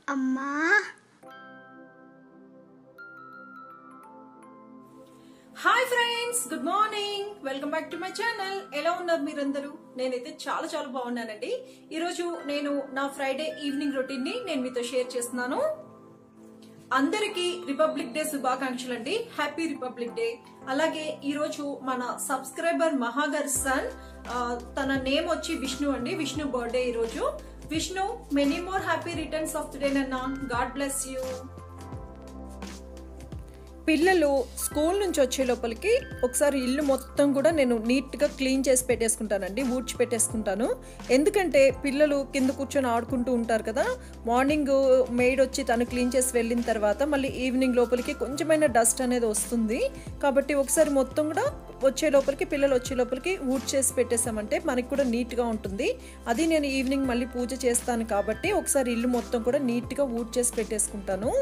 అమ్మా hi friends good morning welcome back to my channel ఎలా ఉన్నారు మీరందరూ నేనైతే చాలా చాలా బాగున్నానండి ఈరోజు నేను నా ఫ్రైడే ఈవినింగ్ రొటీన్ ని నేను మీతో షేర్ చేస్తున్నాను అందరికీ రిపబ్లిక్ డే శుభాకాంక్షలు అండి హ్యాపీ రిపబ్లిక్ డే అలాగే ఈ రోజు మన సబ్స్క్రైబర్ మహాగర్ సన్ ఆ, తన నేమ్ వచ్చి విష్ణు అండి విష్ణు బర్త్డే ఈ రోజు Vishnu many more happy returns of day నన్న గాడ్ బ్లెస్ యూ పిల్లలు స్కూల్ నుంచి వచ్చే లోపలికి ఒకసారి ఇల్లు మొత్తం కూడా నేను నీట్గా క్లీన్ చేసి పెట్టేసుకుంటానండి ఊడ్చి పెట్టేసుకుంటాను ఎందుకంటే పిల్లలు కింద కూర్చొని ఆడుకుంటూ ఉంటారు కదా మార్నింగ్ మెయిడ్ వచ్చి తను క్లీన్ చేసి వెళ్ళిన తర్వాత మళ్ళీ ఈవినింగ్ లోపలికి కొంచెమైనా డస్ట్ అనేది వస్తుంది కాబట్టి ఒకసారి మొత్తం కూడా వచ్చే లోపలికి పిల్లలు వచ్చే లోపలికి ఊడ్ చేసి పెట్టేసామంటే మనకి కూడా నీట్గా ఉంటుంది అది నేను ఈవినింగ్ మళ్ళీ పూజ చేస్తాను కాబట్టి ఒకసారి ఇల్లు మొత్తం కూడా నీట్గా ఊడ్ చేసి పెట్టేసుకుంటాను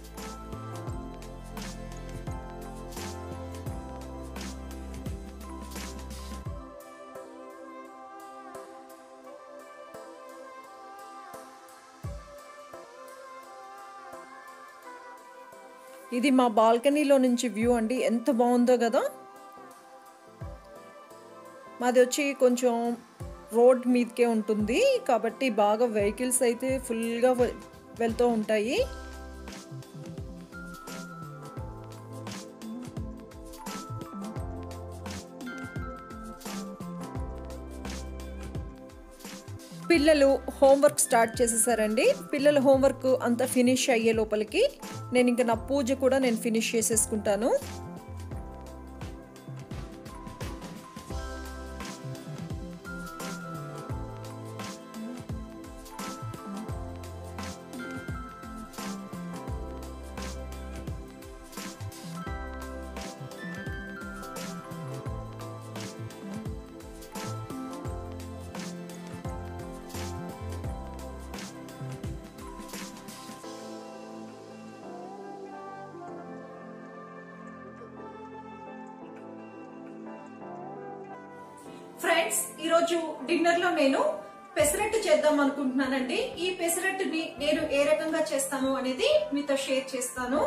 ఇది మా బాల్కనీలో నుంచి వ్యూ అండి ఎంత బాగుందో కదా మాది వచ్చి కొంచెం రోడ్ మీదకే ఉంటుంది కాబట్టి బాగా వెహికల్స్ అయితే ఫుల్గా వె- వెళ్తూ ఉంటాయి పిల్లలు హోంవర్క్ స్టార్ట్ చేసేసారండి పిల్లల హోంవర్క్ అంతా ఫినిష్ అయ్యే లోపలికి నేను ఇంకా నా పూజ కూడా నేను ఫినిష్ చేసేసుకుంటాను ఫ్రెండ్స్ ఈరోజు డిన్నర్ లో నేను పెసరట్టు చేద్దాం అనుకుంటున్నానండి ఈ పెసరట్టుని నేను ఏ రకంగా చేస్తాను అనేది మీతో షేర్ చేస్తాను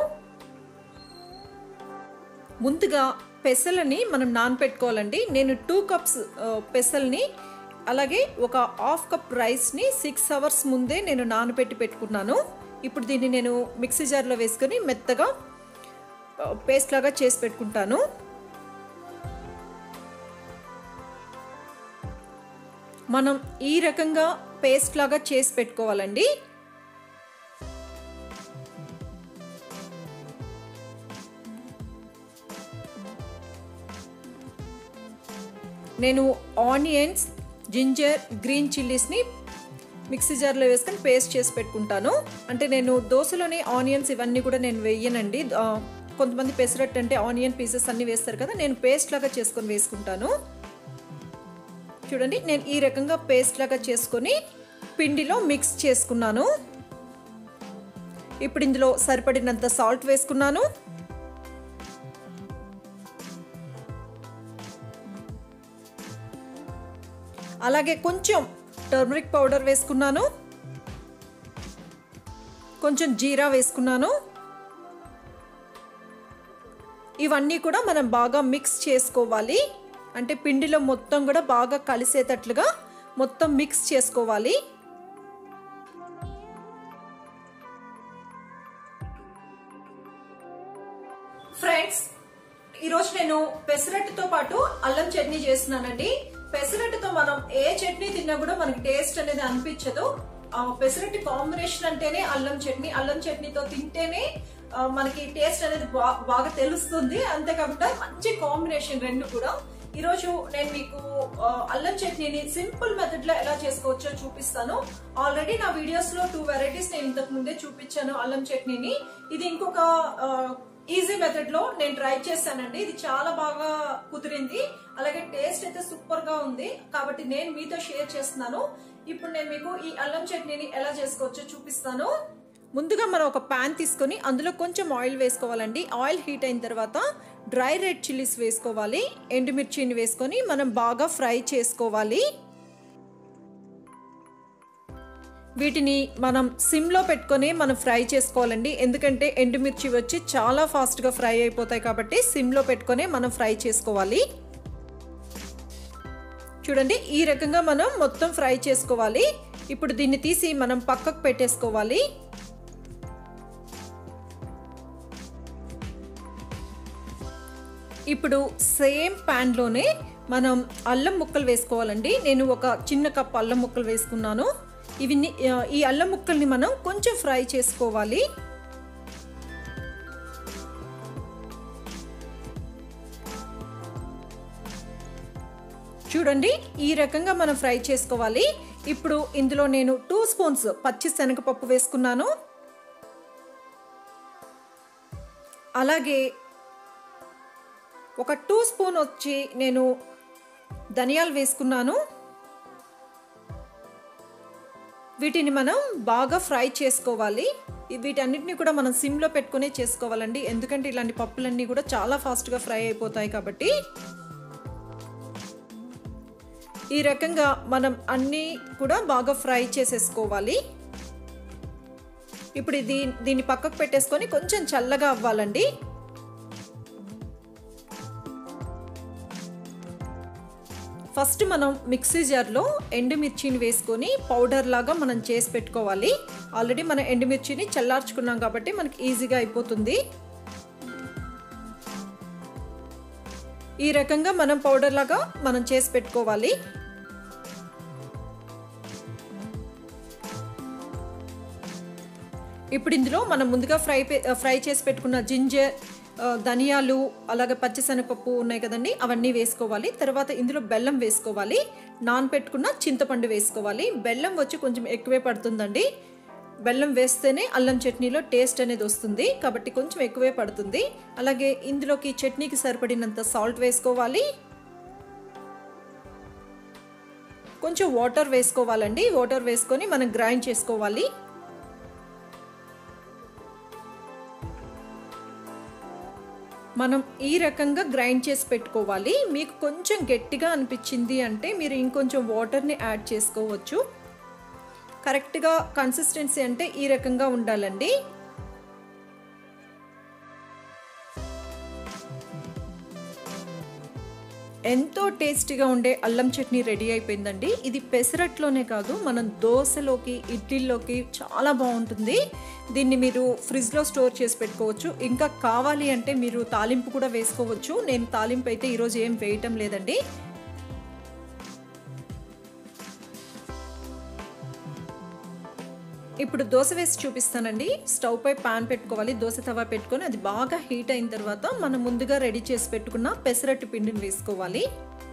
ముందుగా పెసలని మనం నానపెట్టుకోవాలండి నేను టూ కప్స్ పెసల్ని అలాగే ఒక హాఫ్ కప్ రైస్ని సిక్స్ అవర్స్ ముందే నేను నానబెట్టి పెట్టుకున్నాను ఇప్పుడు దీన్ని నేను మిక్సీ జార్లో వేసుకొని మెత్తగా పేస్ట్ లాగా చేసి పెట్టుకుంటాను మనం ఈ రకంగా పేస్ట్ లాగా చేసి పెట్టుకోవాలండి నేను ఆనియన్స్ జింజర్ గ్రీన్ చిల్లీస్ని మిక్సీ జార్లో వేసుకొని పేస్ట్ చేసి పెట్టుకుంటాను అంటే నేను దోశలోనే ఆనియన్స్ ఇవన్నీ కూడా నేను వేయనండి ఆ, కొంతమంది పెసరట్టు అంటే ఆనియన్ పీసెస్ అన్నీ వేస్తారు కదా నేను పేస్ట్ లాగా చేసుకొని వేసుకుంటాను చూడండి నేను ఈ రకంగా పేస్ట్ లాగా చేసుకొని పిండిలో మిక్స్ చేసుకున్నాను ఇప్పుడు ఇందులో సరిపడినంత సాల్ట్ వేసుకున్నాను అలాగే కొంచెం టర్మరిక్ పౌడర్ వేసుకున్నాను కొంచెం జీరా వేసుకున్నాను ఇవన్నీ కూడా మనం బాగా మిక్స్ చేసుకోవాలి అంటే పిండిలో మొత్తం కూడా బాగా కలిసేటట్లుగా మొత్తం మిక్స్ చేసుకోవాలి ఫ్రెండ్స్ ఈరోజు నేను పెసరట్టుతో పాటు అల్లం చట్నీ చేస్తున్నానండి పెసరట్టుతో మనం ఏ చట్నీ తిన్నా కూడా మనకి టేస్ట్ అనేది అనిపించదు ఆ పెసరట్టు కాంబినేషన్ అంటేనే అల్లం చట్నీ అల్లం చట్నీతో తింటేనే ఆ, మనకి టేస్ట్ అనేది బా- బాగా తెలుస్తుంది అంతేకాకుండా మంచి కాంబినేషన్ రెండు కూడా ఈరోజు నేను మీకు ఆ, అల్లం చట్నీని సింపుల్ మెథడ్ లో ఎలా చేసుకోవచ్చో చూపిస్తాను ఆల్రెడీ నా వీడియోస్ లో టూ వెరైటీస్ నేను ఇంతకు ముందే చూపించాను అల్లం చట్నీని ఇది ఇంకొక ఈజీ మెథడ్ లో నేను ట్రై చేశానండి ఇది చాలా బాగా కుదిరింది అలాగే టేస్ట్ అయితే సూపర్ గా ఉంది కాబట్టి నేను మీతో షేర్ చేస్తున్నాను ఇప్పుడు నేను మీకు ఈ అల్లం చట్నీని ఎలా చేసుకోవచ్చో చూపిస్తాను ముందుగా మనం ఒక ప్యాన్ తీసుకొని అందులో కొంచెం ఆయిల్ వేసుకోవాలండి ఆయిల్ హీట్ అయిన తర్వాత డ్రై రెడ్ చిల్లీస్ వేసుకోవాలి ఎండుమిర్చిని వేసుకొని మనం బాగా ఫ్రై చేసుకోవాలి వీటిని మనం సిమ్లో పెట్టుకొని మనం ఫ్రై చేసుకోవాలండి ఎందుకంటే ఎండుమిర్చి వచ్చి చాలా ఫాస్ట్గా ఫ్రై అయిపోతాయి కాబట్టి సిమ్లో పెట్టుకొని మనం ఫ్రై చేసుకోవాలి చూడండి ఈ రకంగా మనం మొత్తం ఫ్రై చేసుకోవాలి ఇప్పుడు దీన్ని తీసి మనం పక్కకు పెట్టేసుకోవాలి ఇప్పుడు సేమ్ ప్యాన్లోనే మనం అల్లం ముక్కలు వేసుకోవాలండి నేను ఒక చిన్న కప్ అల్లం ముక్కలు వేసుకున్నాను ఇవి ఈ అల్లం ముక్కల్ని మనం కొంచెం ఫ్రై చేసుకోవాలి చూడండి ఈ రకంగా మనం ఫ్రై చేసుకోవాలి ఇప్పుడు ఇందులో నేను టూ స్పూన్స్ పచ్చి శనగపప్పు వేసుకున్నాను అలాగే ఒక టూ స్పూన్ వచ్చి నేను ధనియాలు వేసుకున్నాను వీటిని మనం బాగా ఫ్రై చేసుకోవాలి వీటన్నిటిని కూడా మనం సిమ్లో పెట్టుకునే చేసుకోవాలండి ఎందుకంటే ఇలాంటి పప్పులన్నీ కూడా చాలా ఫాస్ట్గా ఫ్రై అయిపోతాయి కాబట్టి ఈ రకంగా మనం అన్నీ కూడా బాగా ఫ్రై చేసేసుకోవాలి ఇప్పుడు ఇది దీన్ని పక్కకు పెట్టేసుకొని కొంచెం చల్లగా అవ్వాలండి ఫస్ట్ మనం మిక్సీ జార్లో ఎండుమిర్చిని వేసుకొని పౌడర్ లాగా మనం చేసి పెట్టుకోవాలి ఆల్రెడీ మనం ఎండుమిర్చిని చల్లార్చుకున్నాం కాబట్టి మనకి ఈజీగా అయిపోతుంది ఈ రకంగా మనం పౌడర్ లాగా మనం చేసి పెట్టుకోవాలి ఇప్పుడు ఇందులో మనం ముందుగా ఫ్రై ఫ్రై చేసి పెట్టుకున్న జింజర్ ధనియాలు అలాగే పచ్చిశనగపప్పు ఉన్నాయి కదండి అవన్నీ వేసుకోవాలి తర్వాత ఇందులో బెల్లం వేసుకోవాలి నానపెట్టుకున్న చింతపండు వేసుకోవాలి బెల్లం వచ్చి కొంచెం ఎక్కువే పడుతుందండి బెల్లం వేస్తేనే అల్లం చట్నీలో టేస్ట్ అనేది వస్తుంది కాబట్టి కొంచెం ఎక్కువే పడుతుంది అలాగే ఇందులోకి చట్నీకి సరిపడినంత సాల్ట్ వేసుకోవాలి కొంచెం వాటర్ వేసుకోవాలండి వాటర్ వేసుకొని మనం గ్రైండ్ చేసుకోవాలి మనం ఈ రకంగా గ్రైండ్ చేసి పెట్టుకోవాలి మీకు కొంచెం గట్టిగా అనిపించింది అంటే మీరు ఇంకొంచెం వాటర్ని యాడ్ చేసుకోవచ్చు కరెక్ట్గా కన్సిస్టెన్సీ అంటే ఈ రకంగా ఉండాలండి ఎంతో టేస్టీగా ఉండే అల్లం చట్నీ రెడీ అయిపోయిందండి ఇది పెసరట్లోనే కాదు మనం దోశలోకి ఇడ్లీలోకి చాలా బాగుంటుంది దీన్ని మీరు ఫ్రిడ్జ్లో స్టోర్ చేసి పెట్టుకోవచ్చు ఇంకా కావాలి అంటే మీరు తాలింపు కూడా వేసుకోవచ్చు నేను తాలింపు అయితే ఈరోజు ఏం వేయటం లేదండి ఇప్పుడు దోశ వేసి చూపిస్తానండి స్టవ్ పై పాన్ పెట్టుకోవాలి దోశ తవా పెట్టుకొని అది బాగా హీట్ అయిన తర్వాత మనం ముందుగా రెడీ చేసి పెట్టుకున్న పెసరట్టు పిండిని వేసుకోవాలి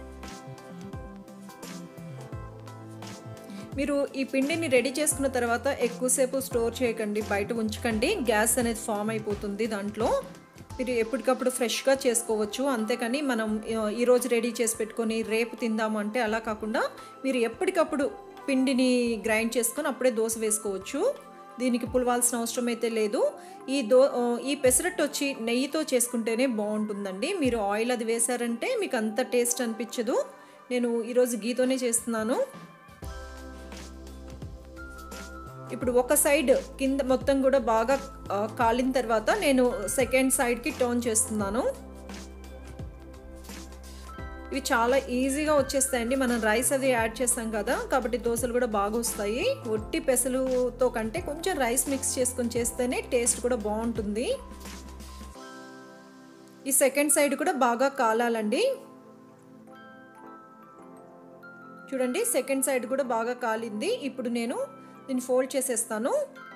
మీరు ఈ పిండిని రెడీ చేసుకున్న తర్వాత ఎక్కువసేపు స్టోర్ చేయకండి బయట ఉంచకండి గ్యాస్ అనేది ఫామ్ అయిపోతుంది దాంట్లో మీరు ఎప్పటికప్పుడు ఫ్రెష్గా చేసుకోవచ్చు అంతేకాని మనం ఈరోజు రెడీ చేసి పెట్టుకొని రేపు తిందాము అంటే అలా కాకుండా మీరు ఎప్పటికప్పుడు పిండిని గ్రైండ్ చేసుకొని అప్పుడే దోశ వేసుకోవచ్చు దీనికి పులవాల్సిన అవసరం అయితే లేదు ఈ దో ఈ పెసరట్టు వచ్చి నెయ్యితో చేసుకుంటేనే బాగుంటుందండి మీరు ఆయిల్ అది వేశారంటే మీకు అంత టేస్ట్ అనిపించదు నేను ఈరోజు గీతోనే చేస్తున్నాను ఇప్పుడు ఒక సైడ్ కింద మొత్తం కూడా బాగా కాలిన తర్వాత నేను సెకండ్ సైడ్కి టర్న్ చేస్తున్నాను ఇవి చాలా ఈజీగా వచ్చేస్తాయండి మనం రైస్ అది యాడ్ చేస్తాం కదా కాబట్టి దోశలు కూడా బాగా వస్తాయి ఒట్టి పెసలుతో కంటే కొంచెం రైస్ మిక్స్ చేసుకొని చేస్తేనే టేస్ట్ కూడా బాగుంటుంది ఈ సెకండ్ సైడ్ కూడా బాగా కాలాలండి చూడండి సెకండ్ సైడ్ కూడా బాగా కాలింది ఇప్పుడు నేను దీన్ని ఫోల్డ్ చేసేస్తాను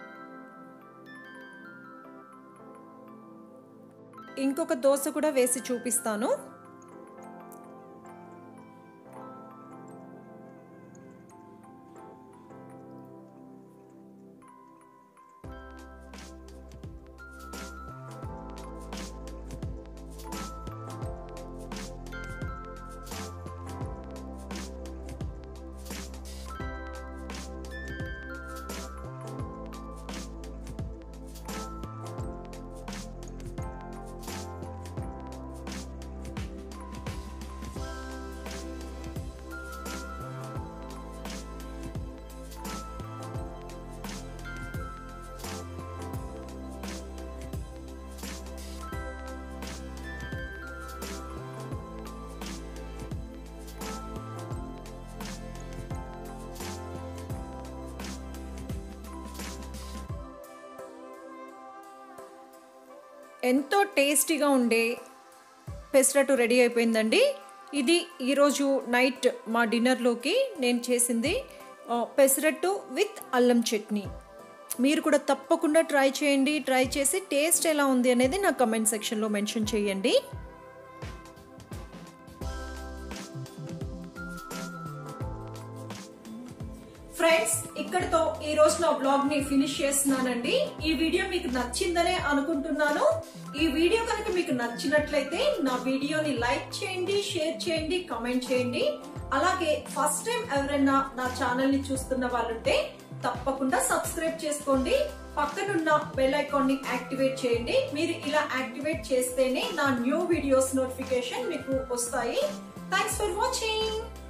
ఇంకొక దోశ కూడా వేసి చూపిస్తాను ఎంతో టేస్టీగా ఉండే పెసరట్టు రెడీ అయిపోయిందండి ఇది ఈరోజు నైట్ మా డిన్నర్లోకి నేను చేసింది ఆ, పెసరట్టు విత్ అల్లం చట్నీ మీరు కూడా తప్పకుండా ట్రై చేయండి ట్రై చేసి టేస్ట్ ఎలా ఉంది అనేది నా కమెంట్ సెక్షన్లో మెన్షన్ చేయండి ఫ్రెండ్స్ ఇక్కడితో ఈ రోజు నా బ్లాగ్ ని ఫినిష్ చేస్తున్నానండి ఈ వీడియో మీకు నచ్చిందనే అనుకుంటున్నాను ఈ వీడియో కనుక మీకు నచ్చినట్లయితే నా వీడియోని లైక్ చేయండి షేర్ చేయండి కామెంట్ చేయండి అలాగే ఫస్ట్ టైం ఎవరైనా నా ఛానల్ ని చూస్తున్న వాళ్ళుంటే తప్పకుండా సబ్స్క్రైబ్ చేసుకోండి పక్కనున్న బెల్ ఐకాన్ ని యాక్టివేట్ చేయండి మీరు ఇలా యాక్టివేట్ చేస్తేనే నా న్యూ వీడియోస్ నోటిఫికేషన్ మీకు వస్తాయి థ్యాంక్స్ ఫర్ వాచింగ్